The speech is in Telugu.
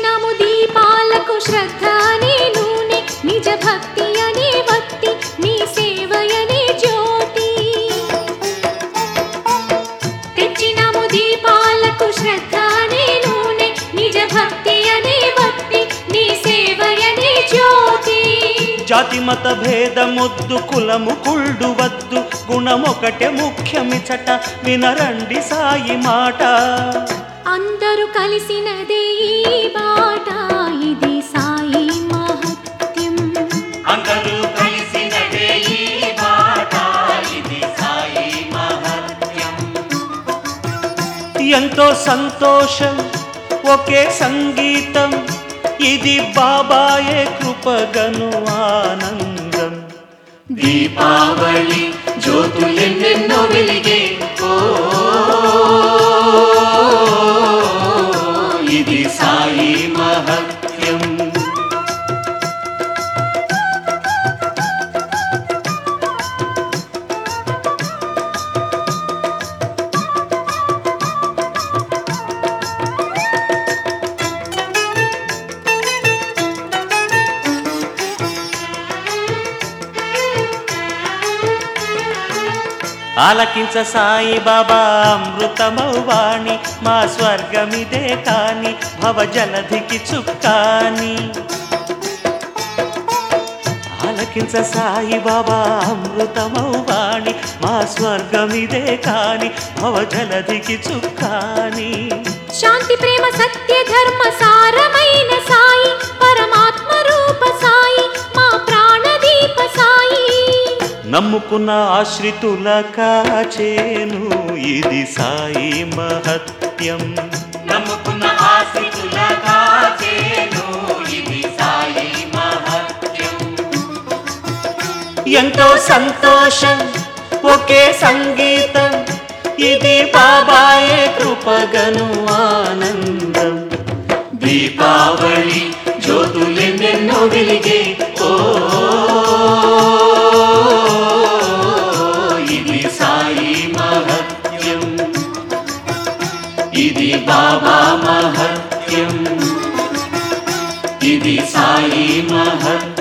తెచ్చినాము దీపాలకు శ్రద్ధ అనే నూనె నిజ భక్తి అనే వత్తి నీ సేవయనే జ్యోతి తెచ్చినాము దీపాలకు శ్రద్ధ అనే నూనె నిజ భక్తి అనే వత్తి నీ సేవయనే జ్యోతి జాతి మత భేదమొద్దు కులము కుళ్ళు వద్దు గుణమొకటే ముఖ్యమిచట వినరండి సాయి మాట అందరూ కలిసినదే ఈ బాట ఇది సాయి మహత్యం అందరూ కలిసినదే ఈ బాట ఇది సాయి మహత్యం ఎంతో సంతోషం ఒకే సంగీతం ఇది బాబాయే కృపగను ఆనందం దీపావళి జ్యోతులెన్నెన్నో వెలిగే ఓ ఇది సాయి మహత్యం ఆలకించ సాయి బాబా అమృతమౌ వాణి మా స్వర్గమిదే కాని భవ జలధికి చుక్కాని ఆలకించ సాయి బాబా అమృతమౌ వాణి మా స్వర్గమిదే కాని భవ జలధికి చుక్కాని శాంతి ప్రేమ సత్య ధర్మ సారమైన సాయి పరమాత్మ రూప సాయి మా ప్రాణదీప సాయి నమ్ముకున్న ఆశ్రితుల కాచేను ఇది సాయి మహత్యం నమ్ముకున్న ఆశ్రితుల కాచేను ఇది సాయి మహత్యం ఎంతో సంతోషం ఒకే సంగీతం ఇది బాబాయే కృపగను ఆనందం దీపావళి జ్యోతులెన్నెన్నో వెలిగే ఓ ఇది సాయి మహత్యం ఇది బాబా మహత్యం ఇది సాయి మహత్యం